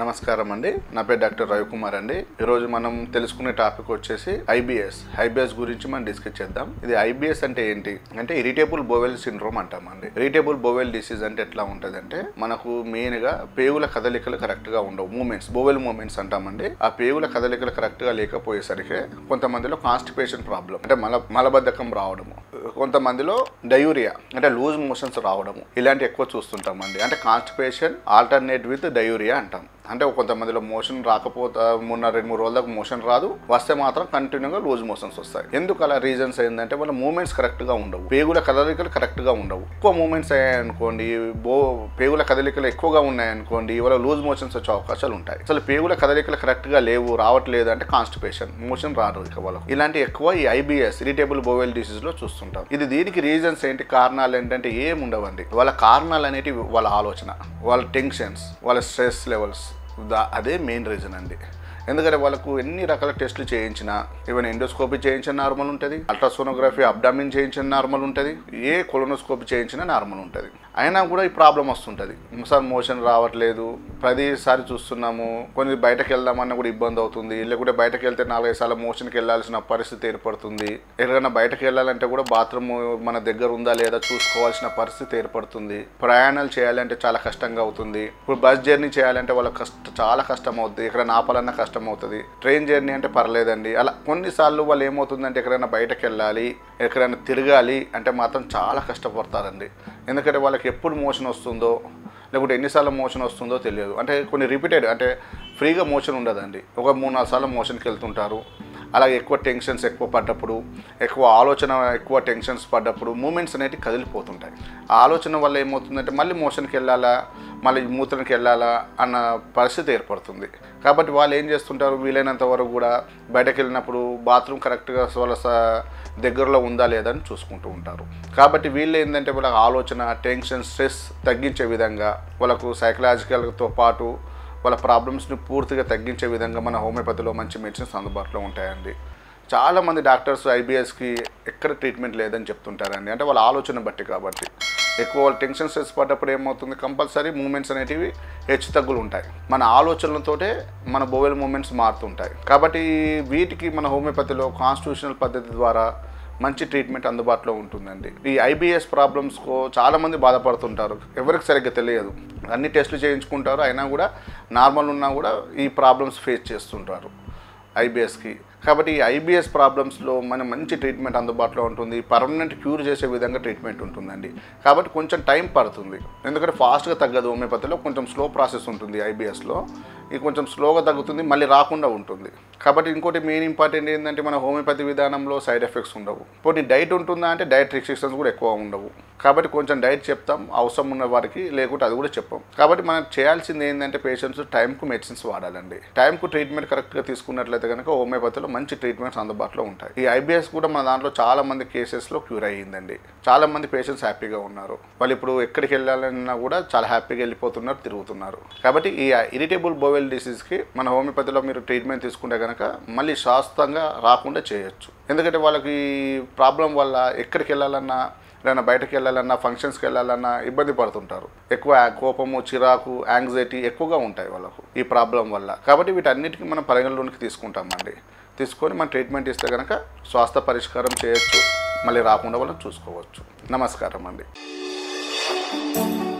నమస్కారం అండి నా పేరు డాక్టర్ రవికుమార్ అండి ఈరోజు మనం తెలుసుకునే టాపిక్ వచ్చేసి ఐబిఎస్ ఐబిఎస్ గురించి మనం డిస్కస్ చేద్దాం ఇది ఐబిఎస్ అంటే ఏంటి అంటే ఇరిటేబుల్ బోవెల్ సిండ్రోమ్ అంటామండి ఇరిటేబుల్ బోవెల్ డిసీజ్ అంటే ఎట్లా ఉంటుంది అంటే మనకు మెయిన్ గా పేగుల కదలికలు కరెక్ట్ గా ఉండవు మూమెంట్స్ బోవెల్ మూమెంట్స్ అంటామండి ఆ పేగుల కదలికలు కరెక్ట్ గా లేకపోయేసరికి కొంతమందిలో కాన్స్టిపేషన్ ప్రాబ్లం అంటే మల మలబద్ధకం రావడము కొంతమందిలో డయూరియా అంటే లూజ్ మోషన్స్ రావడము ఇలాంటి ఎక్కువ చూస్తుంటామండి అంటే కాన్స్టిపేషన్ ఆల్టర్నేట్ విత్ డయూరియా అంటాం అంటే కొంతమందిలో మోషన్ రాకపోతే మొన్న రెండు మూడు రోజులకు మోషన్ రాదు వస్తే మాత్రం కంటిన్యూగా లూజ్ మోషన్స్ వస్తాయి ఎందుకు అలా రీజన్స్ ఏంటంటే వాళ్ళ మూమెంట్స్ కరెక్ట్గా ఉండవు పేగుల కదలికలు కరెక్ట్గా ఉండవు ఎక్కువ మూమెంట్స్ అయ్యాయనుకోండి బో పేగుల కదలికలు ఎక్కువగా ఉన్నాయనుకోండి ఇవాళ లూజ్ మోషన్స్ వచ్చే అవకాశాలు ఉంటాయి అసలు పేగుల కదలికలు కరెక్ట్గా లేవు రావట్లేదు అంటే కాన్స్టిపేషన్ మోషన్ రాదు ఇక వాళ్ళకు ఇలాంటి ఎక్కువ ఈ ఐబిఎస్ ఇరిటేబుల్ బోవెల్ డిసీజ్ లో చూస్తుంటాం ఇది దీనికి రీజన్స్ ఏంటి కారణాలు ఏంటంటే ఏం ఉండవండి వాళ్ళ కారణాలు అనేటివి వాళ్ళ ఆలోచన వాళ్ళ టెన్షన్స్ వాళ్ళ స్ట్రెస్ లెవెల్స్ దా అదే మెయిన్ రీజన్ అండి ఎందుకంటే వాళ్ళకు ఎన్ని రకాల టెస్టులు చేయించినా ఈవెన్ ఎండోస్కోపీ చేయించిన నార్మల్ ఉంటుంది అల్ట్రాసోనోగ్రఫీ అబ్డామిన్ చేయించిన నార్మల్ ఉంటుంది ఏ కొలోనోస్కోపీ చేయించినా నార్మల్ ఉంటుంది అయినా కూడా ఈ ప్రాబ్లం వస్తుంటుంది సార్ మోషన్ రావట్లేదు ప్రతిసారి చూస్తున్నాము కొన్ని బయటకు వెళ్దామన్నా కూడా ఇబ్బంది అవుతుంది లేకుంటే బయటకు వెళ్తే నాలుగైదు సార్లు మోషన్కి వెళ్ళాల్సిన పరిస్థితి ఏర్పడుతుంది ఎక్కడికైనా బయటకు వెళ్ళాలంటే కూడా బాత్రూమ్ మన దగ్గర ఉందా లేదా చూసుకోవాల్సిన పరిస్థితి ఏర్పడుతుంది ప్రయాణాలు చేయాలంటే చాలా కష్టంగా అవుతుంది ఇప్పుడు బస్ జర్నీ చేయాలంటే వాళ్ళకి కష్ట చాలా కష్టం అవుతుంది ఇక్కడ ఆపాలన్నా కష్టం అవుతుంది ట్రైన్ జర్నీ అంటే పర్లేదండి అలా కొన్నిసార్లు వాళ్ళు ఏమవుతుందంటే ఎక్కడైనా బయటకు వెళ్ళాలి ఎక్కడైనా తిరగాలి అంటే మాత్రం చాలా కష్టపడతారండి ఎందుకంటే వాళ్ళకి ఎప్పుడు మోషన్ వస్తుందో లేకుంటే ఎన్నిసార్లు మోషన్ వస్తుందో తెలియదు అంటే కొన్ని రిపీటెడ్ అంటే ఫ్రీగా మోషన్ ఉండదండి ఒక మూడు నాలుగు సార్లు మోషన్కి వెళ్తుంటారు అలాగే ఎక్కువ టెన్షన్స్ ఎక్కువ పడ్డప్పుడు ఎక్కువ ఆలోచన ఎక్కువ టెన్షన్స్ పడ్డప్పుడు మూమెంట్స్ అనేవి కదిలిపోతుంటాయి ఆ ఆలోచన వల్ల ఏమవుతుందంటే మళ్ళీ మోషన్కి వెళ్ళాలా మళ్ళీ మూత్రానికి వెళ్ళాలా అన్న పరిస్థితి ఏర్పడుతుంది కాబట్టి వాళ్ళు ఏం చేస్తుంటారు వీలైనంత వరకు కూడా బయటకు వెళ్ళినప్పుడు బాత్రూమ్ కరెక్ట్గా వాళ్ళ స- దగ్గరలో ఉందా లేదా అని చూసుకుంటూ ఉంటారు కాబట్టి వీళ్ళు ఏంటంటే వాళ్ళ ఆలోచన టెన్షన్ స్ట్రెస్ తగ్గించే విధంగా వాళ్ళకు సైకలాజికల్తో పాటు వాళ్ళ ప్రాబ్లమ్స్ని పూర్తిగా తగ్గించే విధంగా మన హోమియోపతిలో మంచి మెడిసిన్స్ అందుబాటులో ఉంటాయండి చాలామంది డాక్టర్స్ ఐబిఎస్కి ఎక్కడ ట్రీట్మెంట్ లేదని చెప్తుంటారండి అంటే వాళ్ళ ఆలోచన బట్టి కాబట్టి ఎక్కువ వాళ్ళు టెన్షన్ స్ట్రెస్ పడ్డప్పుడు ఏమవుతుంది కంపల్సరీ మూమెంట్స్ అనేటివి హెచ్చు తగ్గులు ఉంటాయి మన ఆలోచనలతోటే మన బోవెల్ మూమెంట్స్ మారుతుంటాయి కాబట్టి వీటికి మన హోమియోపతిలో కాన్స్టిట్యూషనల్ పద్ధతి ద్వారా మంచి ట్రీట్మెంట్ అందుబాటులో ఉంటుందండి ఈ ఐబిఎస్ ప్రాబ్లమ్స్కు చాలామంది బాధపడుతుంటారు ఎవరికి సరిగ్గా తెలియదు అన్ని టెస్టులు చేయించుకుంటారు అయినా కూడా నార్మల్ ఉన్నా కూడా ఈ ప్రాబ్లమ్స్ ఫేస్ చేస్తుంటారు ఐబిఎస్కి కాబట్టి ఈ ఐబిఎస్ ప్రాబ్లమ్స్లో మన మంచి ట్రీట్మెంట్ అందుబాటులో ఉంటుంది పర్మనెంట్ క్యూర్ చేసే విధంగా ట్రీట్మెంట్ ఉంటుందండి కాబట్టి కొంచెం టైం పడుతుంది ఎందుకంటే ఫాస్ట్గా తగ్గదు హోమియోపతిలో కొంచెం స్లో ప్రాసెస్ ఉంటుంది ఐబిఎస్లో ఇది కొంచెం స్లోగా తగ్గుతుంది మళ్ళీ రాకుండా ఉంటుంది కాబట్టి ఇంకోటి మెయిన్ ఇంపార్టెంట్ ఏంటంటే మన హోమియోపతి విధానంలో సైడ్ ఎఫెక్ట్స్ ఉండవు ఇప్పుడు డైట్ ఉంటుందా అంటే డైట్ రిస్ట్రిక్షన్స్ కూడా ఎక్కువ ఉండవు కాబట్టి కొంచెం డైట్ చెప్తాం అవసరం ఉన్న వారికి లేకుంటే అది కూడా చెప్పాం కాబట్టి మనం చేయాల్సింది ఏంటంటే పేషెంట్స్ టైంకు మెడిసిన్స్ వాడాలండి టైంకు ట్రీట్మెంట్ కరెక్ట్గా తీసుకున్నట్లయితే కనుక హోమియోపతిలో మంచి ట్రీట్మెంట్స్ అందుబాటులో ఉంటాయి ఈ ఐబిఎస్ కూడా మన దాంట్లో చాలా మంది కేసెస్లో క్యూర్ అయ్యిందండి చాలా మంది పేషెంట్స్ హ్యాపీగా ఉన్నారు వాళ్ళు ఇప్పుడు ఎక్కడికి వెళ్ళాలన్నా కూడా చాలా హ్యాపీగా వెళ్ళిపోతున్నారు తిరుగుతున్నారు కాబట్టి ఈ ఇరిటేబుల్ బోవెల్ డిసీజ్కి మన హోమియోపతిలో మీరు ట్రీట్మెంట్ తీసుకుంటే కనుక మళ్ళీ శాస్త్రంగా రాకుండా చేయొచ్చు ఎందుకంటే వాళ్ళకి ప్రాబ్లం వల్ల ఎక్కడికి వెళ్ళాలన్నా ఏదైనా బయటకు వెళ్ళాలన్నా ఫంక్షన్స్కి వెళ్ళాలన్నా ఇబ్బంది పడుతుంటారు ఎక్కువ కోపము చిరాకు యాంగ్జైటీ ఎక్కువగా ఉంటాయి వాళ్ళకు ఈ ప్రాబ్లం వల్ల కాబట్టి వీటన్నిటికీ మనం పరిగణలోనికి తీసుకుంటామండి తీసుకొని మనం ట్రీట్మెంట్ ఇస్తే కనుక స్వాస్థ్య పరిష్కారం చేయొచ్చు మళ్ళీ రాకుండా వాళ్ళని చూసుకోవచ్చు నమస్కారం అండి